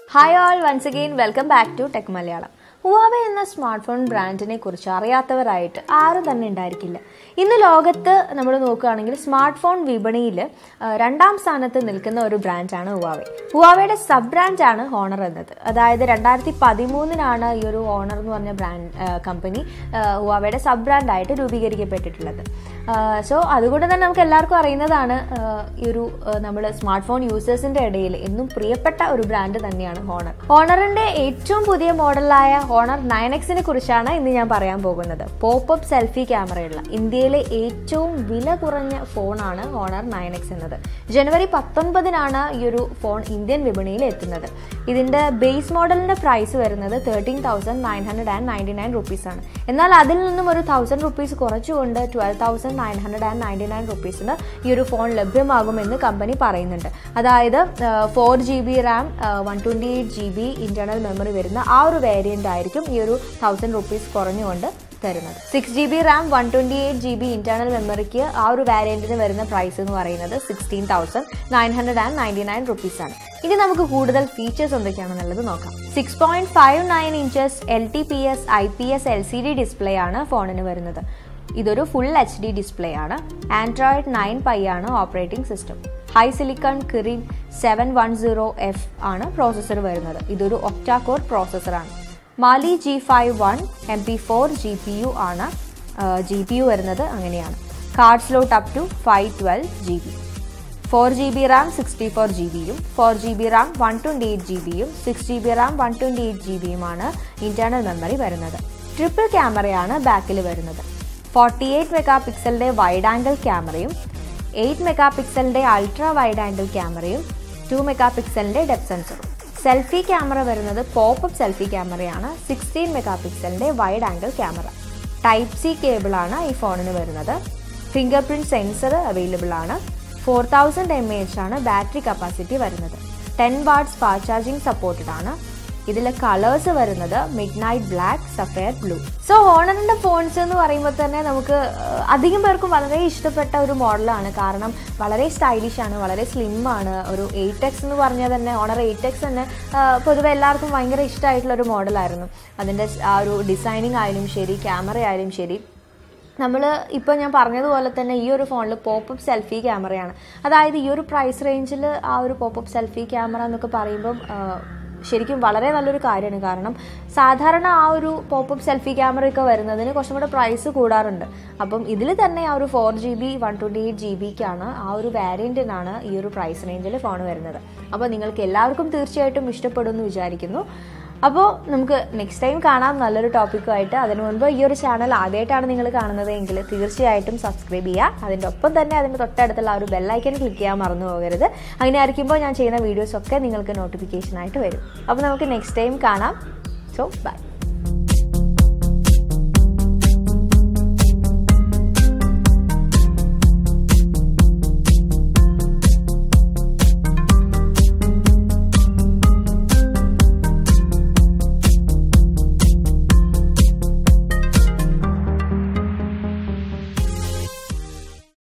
hi all once again welcome back to tech Malayalam Huawei എന്ന smart phone ബ്രാൻഡിനെ കുറിച്ച് അറിയാത്തവരായിട്ട് ആരും തന്നെ ഉണ്ടായിരിക്കില്ല ഇന്ന് ലോകത്ത് നമ്മൾ നോക്കുകയാണെങ്കിൽ സ്മാർട്ട് ഫോൺ വിപണിയിൽ രണ്ടാം സ്ഥാനത്ത് നിൽക്കുന്ന ഒരു ബ്രാൻഡാണ് ഹുവാവെ ഹുവാവയുടെ സബ് ബ്രാൻഡാണ് ഹോണർ എന്നത് അതായത് രണ്ടായിരത്തി പതിമൂന്നിനാണ് ഈ ഒരു ഹോണർ എന്ന് പറഞ്ഞ ബ്രാൻഡ് കമ്പനി ഹുവാവയുടെ സബ് ബ്രാൻഡായിട്ട് രൂപീകരിക്കപ്പെട്ടിട്ടുള്ളത് സോ അതുകൊണ്ട് തന്നെ നമുക്ക് എല്ലാവർക്കും അറിയുന്നതാണ് ഈ ഒരു നമ്മൾ സ്മാർട്ട് ഫോൺ യൂസേഴ്സിന്റെ ഇടയിൽ എന്നും പ്രിയപ്പെട്ട ഒരു ബ്രാൻഡ് തന്നെയാണ് ഹോണർ ഹോണറിന്റെ ഏറ്റവും പുതിയ മോഡലായ ഹോണർ നയൻ എക്സിനെ കുറിച്ചാണ് ഇന്ന് ഞാൻ പറയാൻ പോകുന്നത് പോപ്പ് സെൽഫി ക്യാമറയുള്ള ഇന്ത്യയിലെ ഏറ്റവും വില കുറഞ്ഞ ഫോണാണ് ഹോണർ നയൻ എക്സ് എന്നത് ജനുവരി പത്തൊൻപതിനാണ് ഈ ഒരു ഫോൺ ഇന്ത്യൻ വിപണിയിൽ എത്തുന്നത് ഇതിന്റെ ബേസ് മോഡലിന്റെ പ്രൈസ് വരുന്നത് thirteen thousand nine hundred and ninety nine rupees ആണ് എന്നാൽ അതിൽ നിന്നും ഒരു തൗസൻഡ് റുപ്പീസ് കുറച്ചുകൊണ്ട് twelve thousand nine hundred and ninety nine റുപ്പീസിന് ഈ ഒരു ഫോൺ ലഭ്യമാകുമെന്ന് കമ്പനി പറയുന്നുണ്ട് അതായത് four G B RAM one twenty eight G B internal memory വരുന്ന ആ ഒരു വേരിയന്റ് ആയിരിക്കും ഈ ഒരു തൗസൻഡ് റുപ്പീസ് കുറഞ്ഞുകൊണ്ട് തരുന്നത് six G B RAM one twenty eight G B internal മെമ്മറിക്ക് ആ ഒരു വാരിയന്റിന് വരുന്ന പ്രൈസ് എന്ന് പറയുന്നത് sixteen thousand nine hundred and ninety nine rupees ആണ് ഇനി നമുക്ക് കൂടുതൽ ഫീച്ചേഴ്സ് എന്തൊക്കെയാണെന്നുള്ളത് നോക്കാം six point five nine inches L T P S I P S L C D display ആണ് ഫോണിന് വരുന്നത് ഇതൊരു ഫുൾ എച്ച് ഡി ഡിസ്പ്ലേ ആണ് ആൻഡ്രോയിഡ് നയൻ പൈ ആണ് operating system high silicon Kirin seven one zero F ആണ് processor വരുന്നത് ഇതൊരു octacore പ്രോസസ്സറാണ് Mali G five one M P four G P U ആണ് ജി പി യു വരുന്നത് അങ്ങനെയാണ് card slot up to five twelve G B four G B RAM sixty four G ബിയും four G B RAM one twenty eight G ബിയും six G B RAM one twenty eight G ബിയുമാണ് internal memory വരുന്നത് triple ക്യാമറയാണ് ബാക്കിൽ വരുന്നത് forty eight mega പിക്സലിൻ്റെ wide angle ക്യാമറയും eight mega പിക്സലിൻ്റെ അൾട്രാ വൈഡ് ആംഗിൾ ക്യാമറയും ടു മെഗാ പിക്സലിൻ്റെ ഡെപ് സെൻസറും സെൽഫി ക്യാമറ വരുന്നത് പോപ്പപ്പ് സെൽഫി ക്യാമറയാണ് സിക്സ്റ്റീൻ മെഗാ പിക്സലിൻ്റെ wide angle camera type C കേബിളാണ് ഈ ഫോണിന് വരുന്നത് ഫിംഗർ പ്രിൻറ്റ് സെൻസർ അവൈലബിൾ ആണ് ഫോർ തൗസൻഡ് എം എച്ച് ആണ് ബാറ്ററി കപ്പാസിറ്റി വരുന്നത് ten watts fast charging supported ആണ് ഇതിലെ കളേഴ്സ് വരുന്നത് midnight black sapphire blue so ഹോണറിന്റെ ഫോൺസ് എന്ന് പറയുമ്പോൾ തന്നെ നമുക്ക് അധികം പേർക്കും വളരെ ഇഷ്ടപ്പെട്ട ഒരു മോഡലാണ് കാരണം വളരെ സ്റ്റൈലിഷ് ആണ് വളരെ സ്ലിം ആണ് ഒരു എയ്റ്റ് എക്സ് എന്ന് പറഞ്ഞാൽ തന്നെ ഓണർ എയ്റ്റ് എക്സ് തന്നെ പൊതുവെ എല്ലാവർക്കും ഭയങ്കര ഇഷ്ടമായിട്ടുള്ള ഒരു മോഡലായിരുന്നു അതിൻ്റെ ആ ഒരു ഡിസൈനിങ് ആയാലും ശരി ക്യാമറ ആയാലും ശരി നമ്മൾ ഇപ്പോൾ ഞാൻ പറഞ്ഞതുപോലെ തന്നെ ഈ ഒരു ഫോണിൽ പോപ്പപ്പ് സെൽഫി ക്യാമറയാണ് അതായത് ഈ ഒരു പ്രൈസ് റേഞ്ചിൽ ആ ഒരു പോപ്പപ്പ് സെൽഫി ക്യാമറ എന്നൊക്കെ പറയുമ്പം ശരിക്കും വളരെ നല്ലൊരു കാര്യമാണ് കാരണം സാധാരണ ആ ഒരു പോപ്പപ്പ് സെൽഫി ക്യാമറ ഒക്കെ വരുന്നതിന് കുറച്ചും കൂടെ പ്രൈസ് കൂടാറുണ്ട് അപ്പം ഇതിൽ തന്നെ ആ ഒരു four G B one twenty eight G ബിക്കാണ് ആ ഒരു വാരിയൻറ്റിനാണ് ഈ ഒരു പ്രൈസ് റേഞ്ചിൽ ഫോൺ വരുന്നത് അപ്പോൾ നിങ്ങൾക്ക് എല്ലാവർക്കും തീർച്ചയായിട്ടും ഇഷ്ടപ്പെടുമെന്ന് വിചാരിക്കുന്നു അപ്പോൾ നമുക്ക് നെക്സ്റ്റ് ടൈം കാണാം നല്ലൊരു ടോപ്പിക്കുമായിട്ട് അതിനു മുൻപ് ഈ ഒരു ചാനൽ ആദ്യമായിട്ടാണ് നിങ്ങൾ കാണുന്നത് എങ്കിൽ തീർച്ചയായിട്ടും സബ്സ്ക്രൈബ് ചെയ്യുക അതിൻ്റെ ഒപ്പം തന്നെ അതിൻ്റെ തൊട്ടടുത്തുള്ള ആ ഒരു ബെല്ലൈക്കൻ ക്ലിക്ക് ചെയ്യാൻ മറന്നു പോകരുത് അങ്ങനെ ആയിരിക്കുമ്പോൾ ഞാൻ ചെയ്യുന്ന വീഡിയോസ് ഒക്കെ നിങ്ങൾക്ക് നോട്ടിഫിക്കേഷൻ ആയിട്ട് വരും അപ്പോൾ നമുക്ക് നെക്സ്റ്റ് ടൈം കാണാം സോ ബൈ